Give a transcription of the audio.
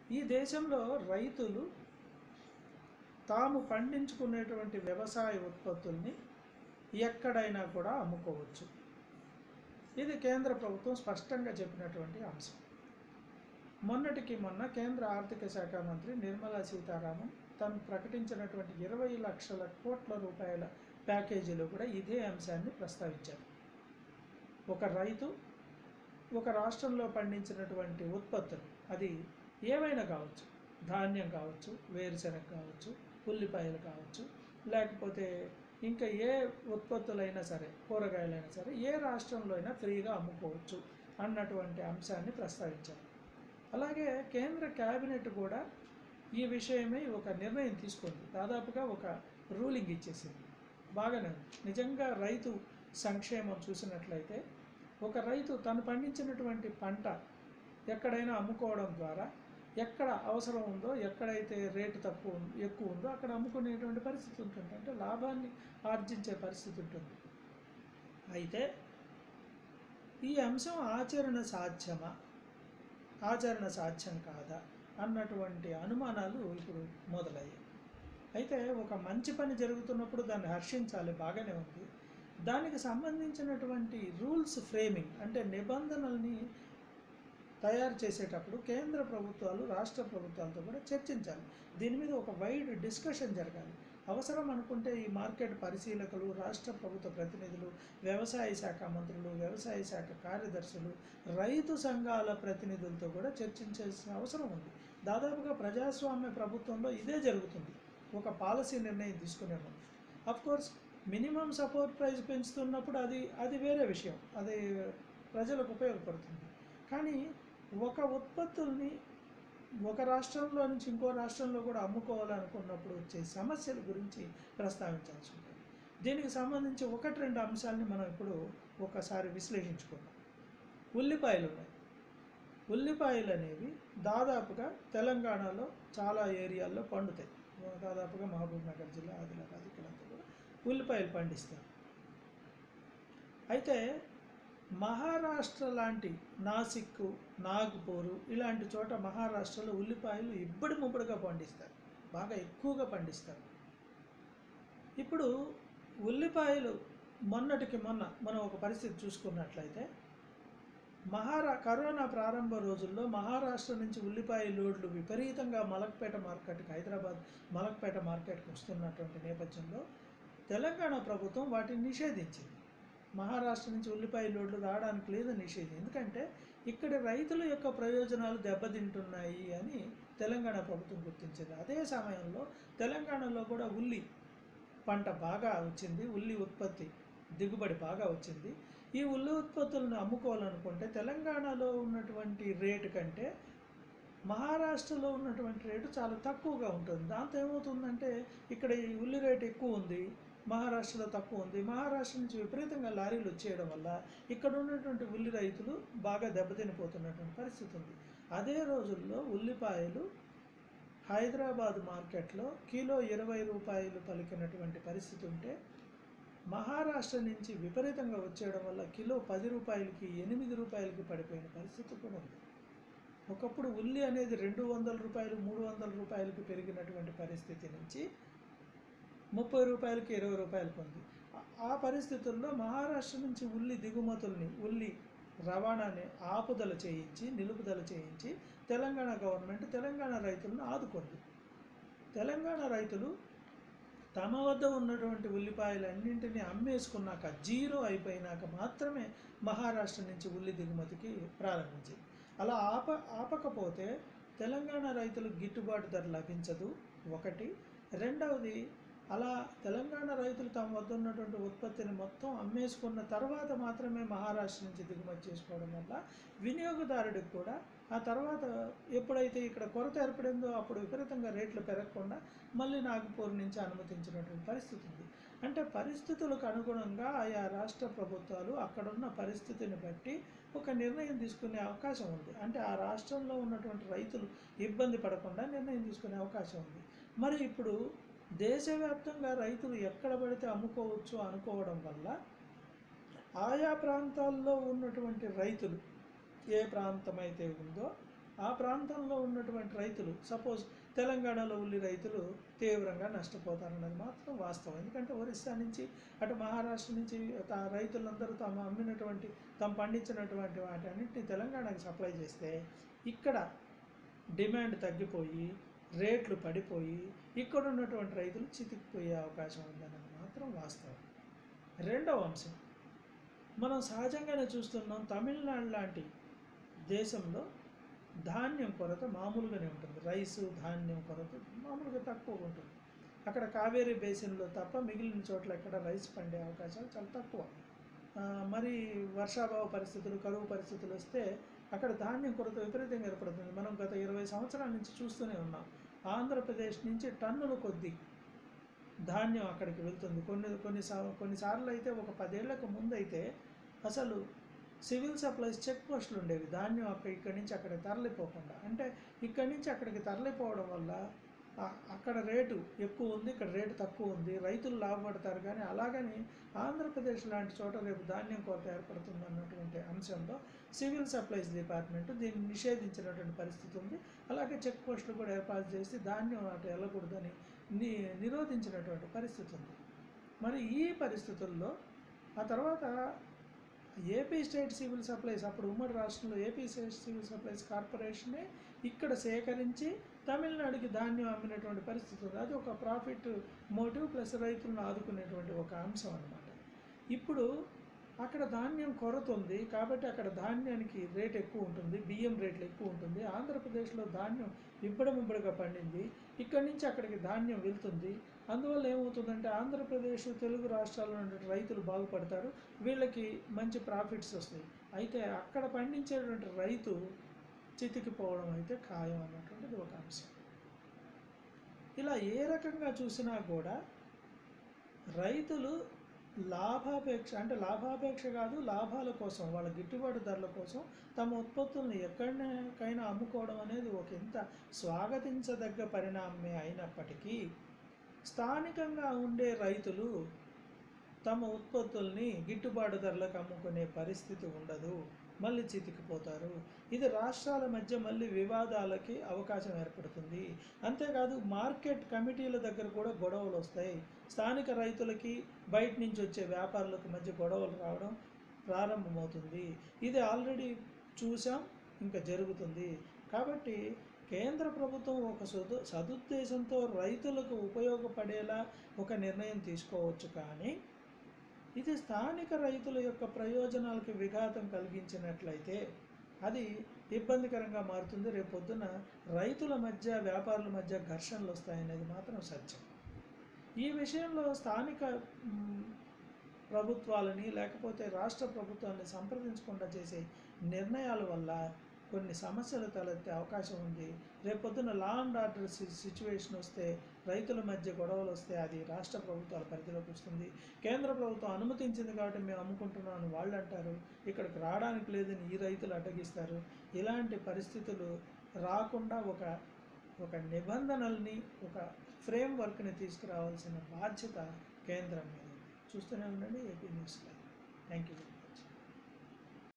ఈ దేశంలో రైతులు తాము పండించుకునేటువంటి వ్యవసాయ ఉత్పత్తుల్ని ఎక్కడైనా కూడా అమ్ముకోవచ్చు ఇది కేంద్ర ప్రభుత్వం స్పష్టంగా చెప్పినటువంటి అంశం మొన్నటికి మొన్న కేంద్ర ఆర్థిక శాఖ మంత్రి నిర్మలా సీతారామన్ తను ప్రకటించినటువంటి ఇరవై లక్షల కోట్ల రూపాయల ప్యాకేజీలో కూడా ఇదే అంశాన్ని ప్రస్తావించారు ఒక రైతు ఒక రాష్ట్రంలో పండించినటువంటి ఉత్పత్తులు అది ఏమైనా కావచ్చు ధాన్యం కావచ్చు వేరుశనగ కావచ్చు ఉల్లిపాయలు కావచ్చు లేకపోతే ఇంకా ఏ ఉత్పత్తులైనా సరే కూరగాయలైనా సరే ఏ రాష్ట్రంలో అయినా ఫ్రీగా అమ్ముకోవచ్చు అన్నటువంటి అంశాన్ని ప్రస్తావించారు అలాగే కేంద్ర కేబినెట్ కూడా ఈ విషయమై ఒక నిర్ణయం తీసుకుంది దాదాపుగా ఒక రూలింగ్ ఇచ్చేసింది బాగానే ఉంది. నిజంగా రైతు సంక్షేమం చూసినట్లయితే ఒక రైతు తను పండించినటువంటి పంట ఎక్కడైనా అమ్ముకోవడం ద్వారా ఎక్కడ అవసరం ఉందో ఎక్కడైతే రేటు తక్కువ ఉం- ఎక్కువ ఉందో అక్కడ అమ్ముకునేటువంటి పరిస్థితి ఉంటుంది అంటే లాభాన్ని ఆర్జించే పరిస్థితి ఉంటుంది అయితే ఈ అంశం ఆచరణ సాధ్యమా ఆచరణ సాధ్యం కాదా అన్నటువంటి అనుమానాలు ఇప్పుడు మొదలయ్యాయి అయితే ఒక మంచి పని జరుగుతున్నప్పుడు దాన్ని హర్షించాలి బాగానే ఉంది దానికి సంబంధించినటువంటి రూల్స్ ఫ్రేమింగ్ అంటే నిబంధనల్ని తయారు చేసేటప్పుడు కేంద్ర ప్రభుత్వాలు రాష్ట్ర ప్రభుత్వాలతో కూడా చర్చించాలి దీని మీద ఒక వైడ్ డిస్కషన్ జరగాలి అవసరం అనుకుంటే ఈ మార్కెట్ పరిశీలకులు రాష్ట్ర ప్రభుత్వ ప్రతినిధులు వ్యవసాయ శాఖ మంత్రులు వ్యవసాయ శాఖ కార్యదర్శులు రైతు సంఘాల ప్రతినిధులతో కూడా చర్చించాల్సిన అవసరం ఉంది దాదాపుగా ప్రజాస్వామ్య ప్రభుత్వంలో ఇదే జరుగుతుంది ఒక పాలసీ నిర్ణయం తీసుకునే ముందు of course minimum support price పెంచుతున్నప్పుడు అది అది వేరే విషయం అది ప్రజలకు ఉపయోగపడుతుంది కానీ ఒక ఉత్పత్తుల్ని ఒక రాష్ట్రంలో నుంచి ఇంకో రాష్ట్రంలో కూడా అమ్ముకోవాలనుకున్నప్పుడు వచ్చే సమస్యల గురించి ప్రస్తావించాల్సి ఉంటుంది దీనికి సంబంధించి ఒకటి రెండు అంశాలని మనం ఇప్పుడు ఒకసారి విశ్లేషించుకుందాం ఉల్లిపాయలు ఉన్నాయి ఉల్లిపాయలు అనేవి దాదాపుగా తెలంగాణలో చాలా ఏరియాల్లో పండుతాయి దాదాపుగా మహబూబ్ నగర్ జిల్లా ఆదిలాబాద్ ఇక్కడంతా కూడా ఉల్లిపాయలు పండిస్తారు అయితే మహారాష్ట్ర లాంటి నాసిక్ నాగ్పూర్ ఇలాంటి చోట మహారాష్ట్రలో ఉల్లిపాయలు ఇబ్బడి ముబ్బడిగా పండిస్తారు బాగా ఎక్కువగా పండిస్తారు ఇప్పుడు ఉల్లిపాయలు మొన్నటికి మొన్న మనం ఒక పరిస్థితి చూసుకున్నట్లయితే మహారా కరోనా ప్రారంభ రోజుల్లో మహారాష్ట్ర నుంచి ఉల్లిపాయ లోడ్లు విపరీతంగా మలక్పేట మార్కెట్కి హైదరాబాద్ మలక్పేట మార్కెట్కి వస్తున్నటువంటి నేపథ్యంలో తెలంగాణ ప్రభుత్వం వాటిని నిషేధించింది మహారాష్ట్ర నుంచి ఉల్లిపాయ లోడ్లు రావడానికి లేదు నిషేధం ఎందుకంటే ఇక్కడి రైతుల యొక్క ప్రయోజనాలు దెబ్బతింటున్నాయి అని తెలంగాణ ప్రభుత్వం గుర్తించింది అదే సమయంలో తెలంగాణలో కూడా ఉల్లి పంట బాగా వచ్చింది ఉల్లి ఉత్పత్తి దిగుబడి బాగా వచ్చింది ఈ ఉల్లి ఉత్పత్తులను అమ్ముకోవాలనుకుంటే తెలంగాణలో ఉన్నటువంటి రేటు కంటే మహారాష్ట్రలో ఉన్నటువంటి రేటు చాలా తక్కువగా ఉంటుంది దాంతో ఏమవుతుందంటే ఇక్కడ ఈ ఉల్లి రేటు ఎక్కువ ఉంది మహారాష్ట్రలో తక్కువ ఉంది మహారాష్ట్ర నుంచి విపరీతంగా లారీలు వచ్చేయడం వల్ల ఇక్కడ ఉన్నటువంటి ఉల్లి రైతులు బాగా దెబ్బతినిపోతున్నటువంటి పరిస్థితి ఉంది అదే రోజుల్లో ఉల్లిపాయలు హైదరాబాద్ మార్కెట్లో కిలో ఇరవై రూపాయలు పలికినటువంటి పరిస్థితి ఉంటే మహారాష్ట్ర నుంచి విపరీతంగా వచ్చేయడం వల్ల కిలో పది రూపాయలకి ఎనిమిది రూపాయలకి పడిపోయిన పరిస్థితి కూడా ఉంది ఒకప్పుడు ఉల్లి అనేది రెండు వందల రూపాయలు మూడు వందల రూపాయలకి పెరిగినటువంటి పరిస్థితి నుంచి ముప్పై రూపాయలకి ఇరవై రూపాయలకు ఉంది ఆ- ఆ పరిస్థితుల్లో మహారాష్ట్ర నుంచి ఉల్లి దిగుమతుల్ని ఉల్లి రవాణాని ఆపుదల చేయించి నిలుపుదల చేయించి తెలంగాణ గవర్నమెంట్ తెలంగాణ రైతులను ఆదుకుంది తెలంగాణ రైతులు తమ వద్ద ఉన్నటువంటి ఉల్లిపాయలన్నింటినీ అమ్మేసుకున్నాక జీరో అయిపోయినాక మాత్రమే మహారాష్ట్ర నుంచి ఉల్లి దిగుమతికి ప్రారంభించింది అలా ఆప ఆపకపోతే తెలంగాణ రైతులకు గిట్టుబాటు ధర లభించదు ఒకటి రెండవది అలా తెలంగాణ రైతులు తమ వద్ద ఉన్నటువంటి ఉత్పత్తిని మొత్తం అమ్మేసుకున్న తర్వాత మాత్రమే మహారాష్ట్ర నుంచి దిగుమతి చేసుకోవడం వల్ల వినియోగదారుడికి కూడా ఆ తర్వాత ఎప్పుడైతే ఇక్కడ కొరత ఏర్పడిందో అప్పుడు విపరీతంగా రేట్లు పెరగకుండా మళ్ళీ నాగపూర్ నుంచి అనుమతించినటువంటి పరిస్థితి ఉంది అంటే పరిస్థితులకు అనుగుణంగా ఆయా రాష్ట్ర ప్రభుత్వాలు అక్కడున్న పరిస్థితిని బట్టి ఒక నిర్ణయం తీసుకునే అవకాశం ఉంది అంటే ఆ రాష్ట్రంలో ఉన్నటువంటి రైతులు ఇబ్బంది పడకుండా నిర్ణయం తీసుకునే అవకాశం ఉంది మరి ఇప్పుడు దేశవ్యాప్తంగా రైతులు ఎక్కడ పడితే అమ్ముకోవచ్చు అనుకోవడం వల్ల ఆయా ప్రాంతాల్లో ఉన్నటువంటి రైతులు ఏ ప్రాంతం అయితే ఉందో ఆ ప్రాంతంలో ఉన్నటువంటి రైతులు సపోజ్ తెలంగాణలో ఉల్లి రైతులు తీవ్రంగా నష్టపోతారన్నది మాత్రం వాస్తవం ఎందుకంటే ఒరిస్సా నుంచి అటు మహారాష్ట్ర నుంచి తా- రైతులందరూ తాము అమ్మినటువంటి తాము పండించినటువంటి వాటి అన్నింటినీ తెలంగాణకి సప్లై చేస్తే ఇక్కడ డిమాండ్ తగ్గిపోయి రేట్లు పడిపోయి ఇక్కడ ఉన్నటువంటి రైతులు చితికిపోయే అవకాశం ఉందన్నది మాత్రం వాస్తవం రెండవ అంశం మనం సహజంగానే చూస్తున్నాం తమిళనాడు లాంటి దేశంలో ధాన్యం కొరత మామూలుగానే ఉంటుంది రైసు ధాన్యం కొరత మామూలుగా తక్కువ ఉంటుంది అక్కడ కావేరీ బేసిన్లో తప్ప మిగిలిన చోట్ల ఎక్కడ రైస్ పండే అవకాశాలు చాలా తక్కువ ఆ, మరి వర్షాభావ పరిస్థితులు కరువు పరిస్థితులు వస్తే అక్కడ ధాన్యం కొరత విపరీతంగా ఏర్పడుతుంది మనం గత ఇరవై సంవత్సరాల నుంచి చూస్తూనే ఉన్నాం ఆంధ్రప్రదేశ్ నుంచి టన్నుల కొద్దీ ధాన్యం అక్కడికి వెళ్తుంది కొన్ని కొన్ని సా- కొన్నిసార్లు అయితే ఒక పదేళ్లకు ముందు అయితే అసలు సివిల్ సప్లైస్ చెక్ పోస్టులు ఉండేవి ధాన్యం అక్కడ ఇక్కడి నుంచి అక్కడ తరలిపోకుండా అంటే ఇక్కడి నుంచి అక్కడికి తరలిపోవడం వల్ల ఆ- అక్కడ రేటు ఎక్కువ ఉంది ఇక్కడ రేటు తక్కువ ఉంది రైతులు లాభపడతారు కానీ అలాగని ఆంధ్రప్రదేశ్ లాంటి చోట రేపు ధాన్యం కొరత ఏర్పడుతుంది అన్నటువంటి అంశంలో సివిల్ సప్లైస్ డిపార్ట్మెంట్ దీన్ని నిషేధించినటువంటి పరిస్థితి ఉంది అలాగే చెక్ పోస్టులు కూడా ఏర్పాటు చేసి ధాన్యం అటు వెళ్ళకూడదని ని నిరోధించినటువంటి పరిస్థితి ఉంది మరి ఈ పరిస్థితుల్లో ఆ తర్వాత ఏపీ స్టేట్ సివిల్ సప్లైస్ అప్పుడు ఉమ్మడి రాష్ట్రంలో ఏపీ స్టేట్ సివిల్ సప్లైస్ కార్పొరేషనే ఇక్కడ సేకరించి తమిళనాడుకి ధాన్యం అమ్మినటువంటి పరిస్థితి ఉంది అది ఒక ప్రాఫిట్ మోటివ్ ప్లస్ రైతులను ఆదుకునేటువంటి ఒక అంశం అన్నమాట ఇప్పుడు అక్కడ ధాన్యం కొరత ఉంది కాబట్టి అక్కడ ధాన్యానికి రేట్ ఎక్కువ ఉంటుంది బియ్యం రేట్లు ఎక్కువ ఉంటుంది ఆంధ్రప్రదేశ్లో ధాన్యం ఇబ్బడముబ్బడిగా పండింది ఇక్కడి నుంచి అక్కడికి ధాన్యం వెళ్తుంది అందువల్ల ఏమవుతుందంటే ఆంధ్రప్రదేశ్ తెలుగు రాష్ట్రాల్లో ఉండే రైతులు బాగుపడతారు వీళ్ళకి మంచి ప్రాఫిట్స్ వస్తాయి అయితే అక్కడ పండించేటువంటి రైతు చితికిపోవడం అయితే ఖాయం అన్నటువంటిది ఒక అంశం ఇలా ఏ రకంగా చూసినా కూడా రైతులు లాభాపేక్ష అంటే లాభాపేక్ష కాదు లాభాల కోసం వాళ్ళ గిట్టుబాటు ధరల కోసం తమ ఉత్పత్తులను ఎక్కడికైనా అమ్ముకోవడం అనేది ఒక ఎంత స్వాగతించదగ్గ పరిణామమే అయినప్పటికీ స్థానికంగా ఉండే రైతులు తమ ఉత్పత్తుల్ని గిట్టుబాటు ధరలకు అమ్ముకునే పరిస్థితి ఉండదు మళ్ళీ చితికిపోతారు ఇది రాష్ట్రాల మధ్య మళ్ళీ వివాదాలకి అవకాశం ఏర్పడుతుంది అంతేకాదు మార్కెట్ కమిటీల దగ్గర కూడా గొడవలు వస్తాయి స్థానిక రైతులకి బయట నుంచి వచ్చే వ్యాపారులకు మధ్య గొడవలు రావడం ప్రారంభమవుతుంది ఇది ఆల్రెడీ చూసాం ఇంకా జరుగుతుంది కాబట్టి కేంద్ర ప్రభుత్వం ఒక సదు సదుద్దేశంతో రైతులకు ఉపయోగపడేలా ఒక నిర్ణయం తీసుకోవచ్చు కానీ ఇది స్థానిక రైతుల యొక్క ప్రయోజనాలకు విఘాతం కలిగించినట్లయితే అది ఇబ్బందికరంగా మారుతుంది రేపు పొద్దున రైతుల మధ్య వ్యాపారుల మధ్య ఘర్షణలు వస్తాయనేది మాత్రం సత్యం ఈ విషయంలో స్థానిక మ్, ప్రభుత్వాలని లేకపోతే రాష్ట్ర ప్రభుత్వాన్ని సంప్రదించకుండా చేసే నిర్ణయాల వల్ల కొన్ని సమస్యలు తలెత్తే అవకాశం ఉంది రేపొద్దున లా అండ్ ఆర్డర్ సిచ్యువేషన్ వస్తే రైతుల మధ్య గొడవలు వస్తే అది రాష్ట్ర ప్రభుత్వాల పరిధిలోకి వస్తుంది కేంద్ర ప్రభుత్వం అనుమతించింది కాబట్టి మేము అమ్ముకుంటున్నాం అని వాళ్ళు అంటారు ఇక్కడికి రావడానికి లేదని ఈ రైతులు అడ్డగిస్తారు ఇలాంటి పరిస్థితులు రాకుండా ఒక ఒక నిబంధనల్ని ఒక ఫ్రేమ్ వర్క్ని తీసుకురావాల్సిన బాధ్యత కేంద్రం మీద ఉంది. చూస్తూనే ఉండండి AP news live thank you